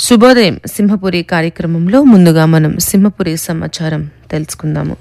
శుభోదయం సింహపురి కార్యక్రమంలో ముందుగా మనం సింహపురి సమాచారం తెలుసుకుందాము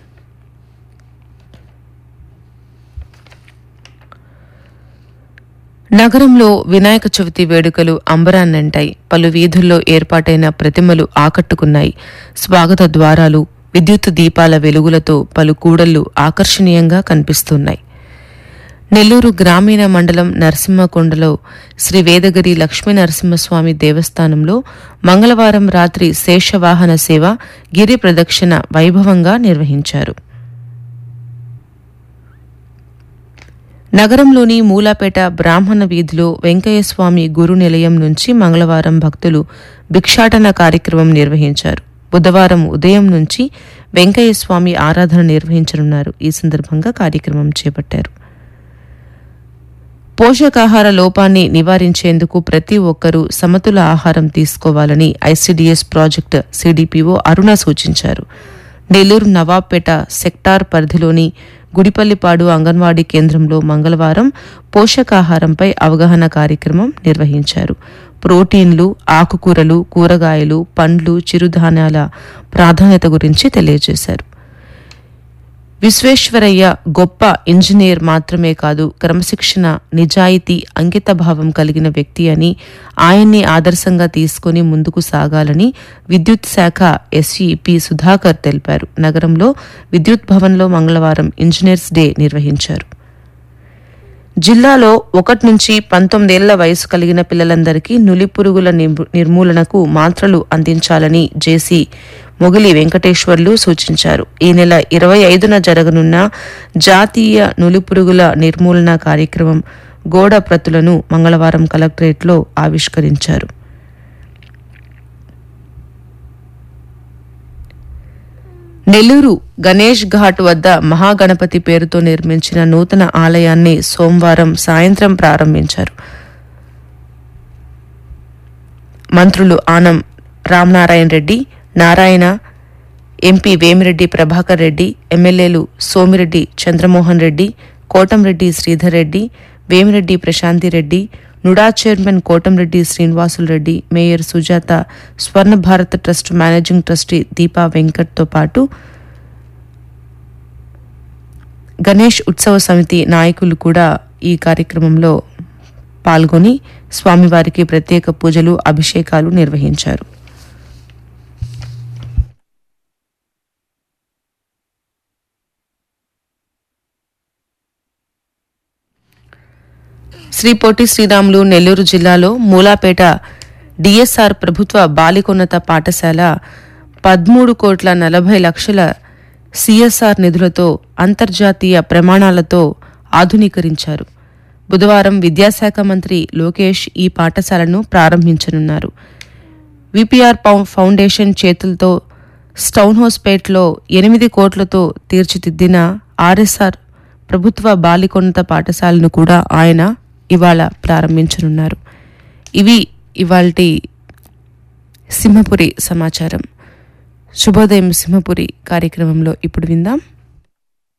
నగరంలో వినాయక చవితి వేడుకలు అంబరాన్నంటాయి పలు వీధుల్లో ఏర్పాటైన ప్రతిమలు ఆకట్టుకున్నాయి స్వాగత ద్వారాలు విద్యుత్ దీపాల వెలుగులతో పలు కూడళ్లు ఆకర్షణీయంగా కనిపిస్తున్నాయి నెల్లూరు గ్రామీణ మండలం నరసింహకొండలో శ్రీ వేదగిరి లక్ష్మీ నరసింహస్వామి దేవస్థానంలో మంగళవారం రాత్రి శేషవాహన సేవ గిరి ప్రదక్షిణ వైభవంగా నిర్వహించారు నగరంలోని మూలాపేట బ్రాహ్మణ వీధిలో వెంకయ్యస్వామి గురు నిలయం నుంచి మంగళవారం భక్తులు భిక్షాటన కార్యక్రమం నిర్వహించారు బుధవారం ఉదయం నుంచి వెంకయ్యస్వామి ఆరాధన నిర్వహించనున్నారు ఈ సందర్భంగా కార్యక్రమం చేపట్టారు పోషకాహార లోపాన్ని నివారించేందుకు ప్రతి ఒక్కరూ సమతుల ఆహారం తీసుకోవాలని ఐసీడీఎస్ ప్రాజెక్టు సిడిపిఓ అరుణ సూచించారు నెల్లూరు నవాబ్పేట సెక్టార్ పరిధిలోని గుడిపల్లిపాడు అంగన్వాడీ కేంద్రంలో మంగళవారం పోషకాహారంపై అవగాహన కార్యక్రమం నిర్వహించారు ప్రోటీన్లు ఆకుకూరలు కూరగాయలు పండ్లు చిరుధాన్యాల ప్రాధాన్యత గురించి తెలియజేశారు విశ్వేశ్వరయ్య గొప్ప ఇంజనీర్ మాత్రమే కాదు క్రమశిక్షణ నిజాయితీ అంకితభావం కలిగిన వ్యక్తి అని ఆయన్ని ఆదర్శంగా తీసుకుని ముందుకు సాగాలని విద్యుత్ శాఖ ఎస్ఈ పి సుధాకర్ తెలిపారు నగరంలో విద్యుత్ భవన్లో మంగళవారం ఇంజనీర్స్ డే నిర్వహించారు జిల్లాలో ఒకటి నుంచి పంతొమ్మిదేళ్ల వయసు కలిగిన పిల్లలందరికీ నులిపురుగుల నిర్- నిర్మూలనకు మాత్రలు అందించాలని జేసీ మొగిలి వెంకటేశ్వర్లు సూచించారు ఈ నెల ఇరవై ఐదున జరగనున్న జాతీయ నులిపురుగుల నిర్మూలన కార్యక్రమం గోడ ప్రతులను మంగళవారం కలెక్టరేట్లో ఆవిష్కరించారు నెల్లూరు గణేష్ ఘాట్ వద్ద మహాగణపతి పేరుతో నిర్మించిన నూతన ఆలయాన్ని సోమవారం సాయంత్రం ప్రారంభించారు మంత్రులు ఆనం రామనారాయణ రెడ్డి నారాయణ ఎంపీ వేమిరెడ్డి ప్రభాకర్ రెడ్డి ఎమ్మెల్యేలు Somireddy Chandramohan Reddy Kotamreddy Sridhar Reddy Vemireddy Prashanthi Reddy NUDA chairman Kotamreddy Srinivasulu Reddy mayor Sujatha Swarna Bharat trust managing trustee Deepa వెంకట్తో పాటు గణేష్ ఉత్సవ సమితి నాయకులు కూడా ఈ కార్యక్రమంలో పాల్గొని స్వామివారికి ప్రత్యేక పూజలు అభిషేకాలు నిర్వహించారు శ్రీ పొట్టి శ్రీరాములు నెల్లూరు జిల్లాలో మూలాపేట డిఎస్ఆర్ ప్రభుత్వ బాలికోన్నత పాఠశాల పదమూడు కోట్ల నలభై లక్షల సిఎస్ఆర్ నిధులతో అంతర్జాతీయ ప్రమాణాలతో ఆధునీకరించారు బుధవారం విద్యాశాఖ మంత్రి లోకేష్ ఈ పాఠశాలను ప్రారంభించనున్నారు విపిఆర్ పౌ- ఫౌండేషన్ చేతులతో స్టౌన్ హౌస్పేట్లో ఎనిమిది కోట్లతో తీర్చిదిద్దిన ఆర్ఎస్ఆర్ ప్రభుత్వ బాలికోన్నత పాఠశాలను కూడా ఆయన ఇవాళ ప్రారంభించనున్నారు ఇవి ఇవాల్టి సింహపురి సమాచారం శుభోదయం సింహపురి కార్యక్రమంలో ఇప్పుడు విందాం